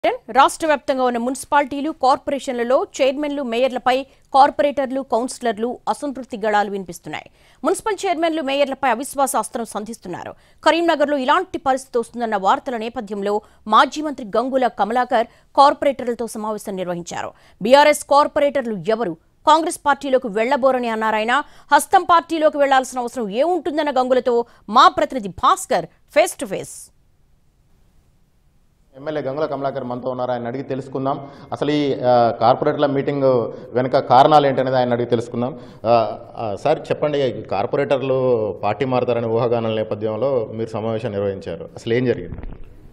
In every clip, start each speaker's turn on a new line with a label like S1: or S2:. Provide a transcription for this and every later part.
S1: రాష్ట్ర వ్యాప్తంగా ఉన్న మున్సిపాలిటీలు కార్పొరేషన్లలో చైర్మన్లు మేయర్లపై కార్పొరేటర్లు కౌన్సిలర్లు అసంతృప్తి గళాలు వినిపిస్తున్నాయి మున్సిపల్ చైర్మన్లు మేయర్లపై అవిశ్వాస అస్త్రం సంధిస్తున్నారు కరీంనగర్లో ఇలాంటి పరిస్థితి వస్తుందన్న వార్తల నేపథ్యంలో మాజీ మంత్రి గంగుల కమలాకర్ కార్పొరేటర్లతో సమావేశం నిర్వహించారు బీఆర్ఎస్ కార్పొరేటర్లు ఎవరు కాంగ్రెస్ పార్టీలోకి వెళ్లబోరని అన్నారాయన హస్తం పార్టీలోకి వెళ్లాల్సిన అవసరం ఏముంటుందన్న గంగులతో మా ప్రతినిధి Bhaskar face to face
S2: MLA Gangula Kamalakar మనతో ఉన్నారు ఆయన అడిగి తెలుసుకుందాం అసలు ఈ ఆ, కార్పొరేటర్ల మీటింగ్ వెనుక కారణాలు ఏంటనేది ఆయన అడిగి తెలుసుకుందాం ఆ, ఆ, సార్ చెప్పండి ఈ కార్పొరేటర్లు పార్టీ మారుతారనే ఊహాగానాల నేపథ్యంలో మీరు సమావేశం నిర్వహించారు అసలు ఏం జరిగింది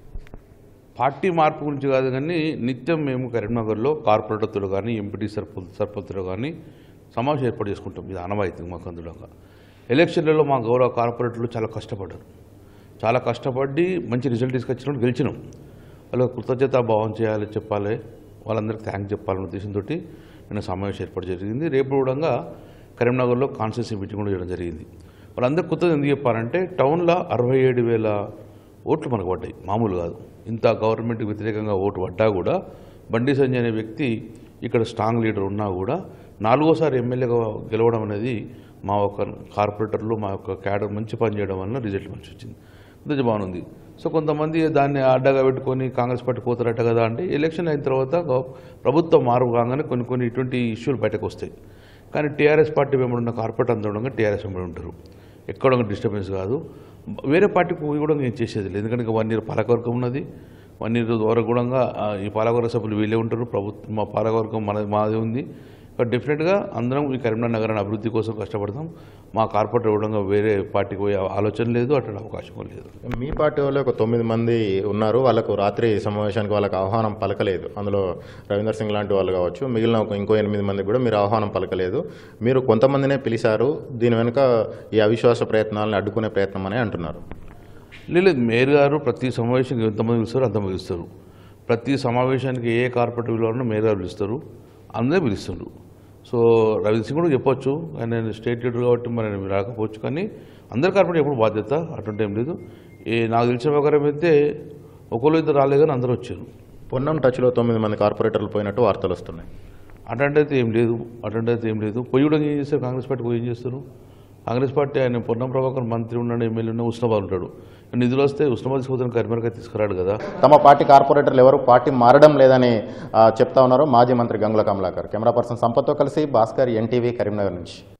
S3: పార్టీ మార్పు గురించి కాదు కానీ నిత్యం మేము కరీంనగర్లో కార్పొరేటర్తో కానీ ఎంపీటీ సర్పంచ్ సర్పంచ్తో కానీ సమావేశం ఏర్పాటు చేసుకుంటాం ఇది అనవాయితీ మాకు అందులోగా ఎలక్షన్లలో మా గౌరవ కార్పొరేటర్లు చాలా కష్టపడ్డారు చాలా కష్టపడి మంచి రిజల్ట్ తీసుకొచ్చినప్పుడు గెలిచినాం వాళ్ళకి కృతజ్ఞత భావం చేయాలి చెప్పాలి వాళ్ళందరికీ థ్యాంక్ చెప్పాలనే ఉద్దేశంతో నేను సమావేశం ఏర్పాటు జరిగింది రేపు కూడా కరీంనగర్లో కాన్స్టిట్యూన్సీ మీటింగ్ కూడా చేయడం జరిగింది వాళ్ళందరూ కృతజ్ఞత ఎందుకు చెప్పారంటే టౌన్లో అరవై ఏడు వేల ఓట్లు మనకు పడ్డాయి మామూలు కాదు ఇంత గవర్నమెంట్కి వ్యతిరేకంగా ఓటు పడ్డా కూడా బండి సంజయ్ అనే వ్యక్తి ఇక్కడ స్ట్రాంగ్ లీడర్ ఉన్నా కూడా నాలుగోసారి ఎమ్మెల్యేగా గెలవడం అనేది మా యొక్క కార్పొరేటర్లు మా యొక్క క్యాడర్ మంచి పని చేయడం వలన రిజల్ట్ మంచి వచ్చింది ఇది బాగుంది సో కొంతమంది దాన్ని అడ్డగా పెట్టుకొని కాంగ్రెస్ పార్టీ పోతారట కదా అంటే ఎలక్షన్ అయిన తర్వాత గవ- ప్రభుత్వం మారు కాగానే కొన్ని కొన్ని ఇటువంటి ఇష్యూలు బయటకు వస్తాయి కానీ టీఆర్ఎస్ పార్టీ వెంబడి ఉన్న కార్పొరేట్ అందరూ ఉండగా టీఆర్ఎస్ వెంబడి ఉంటారు ఎక్కడ డిస్టర్బెన్స్ కాదు వేరే పార్టీకి పోయి కూడా నేను చేసేది లేదు ఎందుకంటే ఇంకా వన్ ఇయర్ పాలకవర్గం ఉన్నది వన్ ఇయర్ వరకు కూడా ఆ, ఈ పాలకవర్గ సభ్యులు వీళ్ళే ఉంటారు ప్రభుత్వం మా పాలకవర్గం మన మాది ఉంది బట్ డెఫినెట్గా అందరం ఈ కరీంనగర్ నగరాన్ని అభివృద్ధి కోసం కష్టపడతాం మా కార్పొరేటర్ ఇవ్వడంగా వేరే పార్టీకి పోయే ఆలోచన లేదు అటువంటి అవకాశం కూడా లేదు
S2: మీ పార్టీ వాళ్ళు ఒక తొమ్మిది మంది ఉన్నారు వాళ్ళకు రాత్రి సమావేశానికి వాళ్ళకి ఆహ్వానం పలకలేదు అందులో రవీందర్ సింగ్ లాంటి వాళ్ళు కావచ్చు మిగిలిన ఒక ఇంకో ఎనిమిది మంది కూడా మీరు ఆహ్వానం పలకలేదు మీరు కొంతమందినే పిలిచారు దీని వెనుక ఈ అవిశ్వాస ప్రయత్నాలను అడ్డుకునే ప్రయత్నం అని అంటున్నారు
S3: లేదు మేయర్ గారు ప్రతి సమావేశానికి ఎంతమంది పిలుస్తారు అంతమంది పిలుస్తారు ప్రతి సమావేశానికి ఏ కార్పొరేట్ విలువలను మేయర్ గారు పిలుస్తారు అందరూ పిలుస్తారు సో రవీంద్ర సింగ్ కూడా చెప్పొచ్చు ఆయన నేను స్టేట్ లీడర్ కాబట్టి మరి నేను రాకపోవచ్చు కానీ అందరి కార్పొరేట్ ఎప్పుడు బాధ్యత అటువంటి ఏం లేదు ఏ నాకు తెలిసిన ప్రకారం అయితే ఒకళ్ళు ఇద్దరు రాలేదు కానీ అందరూ వచ్చారు
S2: పొన్నం టచ్లో తొమ్మిది మంది కార్పొరేటర్లు పోయినట్టు వార్తలు వస్తున్నాయి
S3: అటువంటి అయితే ఏం లేదు అటువంటి అయితే ఏం లేదు పోయి కూడా ఏం చేస్తారు కాంగ్రెస్ పార్టీ పోయి ఏం చేస్తారు కాంగ్రెస్ పార్టీ ఆయన పొన్నం ప్రభాకర్ మంత్రి ఉన్నాడు ఎమ్మెల్యే ఉన్నాడు ఉస్నాబాద్ ఉంటాడు నిధులు వస్తే ఉస్నాబాద్ తీసుకుపోతున్న కరీంనగర్ తీసుకురాడు కదా
S2: తమ పార్టీ కార్పొరేటర్లు ఎవరు పార్టీ మారడం లేదని ఆ, చెప్తా ఉన్నారు మాజీ మంత్రి గంగుల కమలాకర్ కెమెరా పర్సన్ సంపత్తో కలిసి భాస్కర్ ఎన్టీవీ కరీంనగర్ నుంచి